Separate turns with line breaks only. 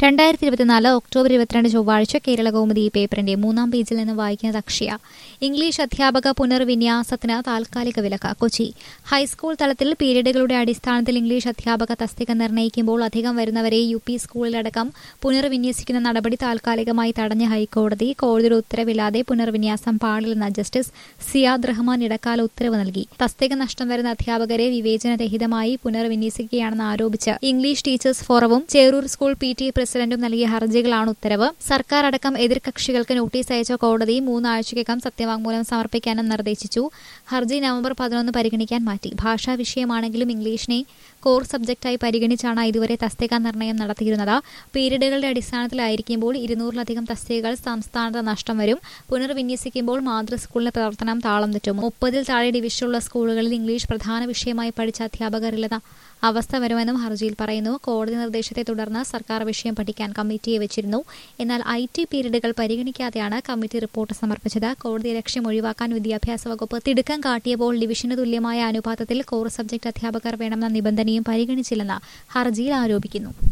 രണ്ടായിരത്തി ഇരുപത്തിനാല് ഒക്ടോബർ ഇരുപത്തിരണ്ട് ചൊവ്വാഴ്ച കേരള കൗമുദി പേപ്പറിന്റെ മൂന്നാം പേജിൽ നിന്ന് വായിക്കുന്നത് അക്ഷയ ഇംഗ്ലീഷ് അധ്യാപക പുനർവിന്യാസത്തിന് താൽക്കാലിക വിലക്ക് കൊച്ചി ഹൈസ്കൂൾ തലത്തിൽ പീരീഡുകളുടെ അടിസ്ഥാനത്തിൽ ഇംഗ്ലീഷ് അധ്യാപക തസ്തിക നിർണ്ണയിക്കുമ്പോൾ അധികം വരുന്നവരെ യു പി സ്കൂളിലടക്കം പുനർവിന്യസിക്കുന്ന നടപടി താൽക്കാലികമായി തടഞ്ഞ ഹൈക്കോടതി കോടതിയുടെ ഉത്തരവില്ലാതെ പുനർവിന്യാസം പാടില്ലെന്ന ജസ്റ്റിസ് സിയാദ് റഹ്മാൻ ഇടക്കാല ഉത്തരവ് നൽകി തസ്തിക നഷ്ടം വരുന്ന അധ്യാപകരെ വിവേചനരഹിതമായി പുനർവിന്യസിക്കുകയാണെന്ന് ആരോപിച്ച് ഇംഗ്ലീഷ് ടീച്ചേഴ്സ് ഫോറവും ചേറൂർ സ്കൂൾ പി ടി പ്രസിഡന്റും നൽകിയ ഹർജികളാണ് ഉത്തരവ് സർക്കാർ അടക്കം എതിർകക്ഷികൾക്ക് നോട്ടീസ് അയച്ച കോടതി മൂന്നാഴ്ചയ്ക്കകം സത്യവാങ്മൂലം സമർപ്പിക്കാനും നിർദ്ദേശിച്ചു ഹർജി നവംബർ പതിനൊന്ന് പരിഗണിക്കാൻ മാറ്റി ഭാഷാ വിഷയമാണെങ്കിലും ഇംഗ്ലീഷിനെ കോർ സബ്ജക്റ്റായി പരിഗണിച്ചാണ് ഇതുവരെ തസ്തിക നിർണ്ണയം നടത്തിയിരുന്നത് പീരീഡുകളുടെ അടിസ്ഥാനത്തിലായിരിക്കുമ്പോൾ ഇരുന്നൂറിലധികം തസ്തികകൾ സംസ്ഥാനത്ത് നഷ്ടം വരും പുനർവിന്യസിക്കുമ്പോൾ മാതൃ സ്കൂളിന്റെ പ്രവർത്തനം താളം തെറ്റും മുപ്പതിൽ താഴെ ഡിവിഷനുള്ള സ്കൂളുകളിൽ ഇംഗ്ലീഷ് പ്രധാന വിഷയമായി പഠിച്ച അധ്യാപകരില്ലെന്ന അവസ്ഥ വരുമെന്നും ഹർജിയിൽ പറയുന്നു കോടതി നിർദ്ദേശത്തെ തുടർന്ന് സർക്കാർ വിഷയം പഠിക്കാൻ കമ്മിറ്റിയെ വെച്ചിരുന്നു എന്നാൽ ഐ ടി പീരീഡുകൾ പരിഗണിക്കാതെയാണ് കമ്മിറ്റി റിപ്പോർട്ട് സമർപ്പിച്ചത് കോടതി ലക്ഷ്യം ഒഴിവാക്കാൻ വിദ്യാഭ്യാസ വകുപ്പ് തിടുക്കം കാട്ടിയപ്പോൾ ഡിവിഷന് തുല്യമായ അനുപാതത്തിൽ കോർ സബ്ജക്ട് അധ്യാപകർ വേണമെന്ന നിബന്ധനയും പരിഗണിച്ചില്ലെന്ന് ഹർജിയിൽ ആരോപിക്കുന്നു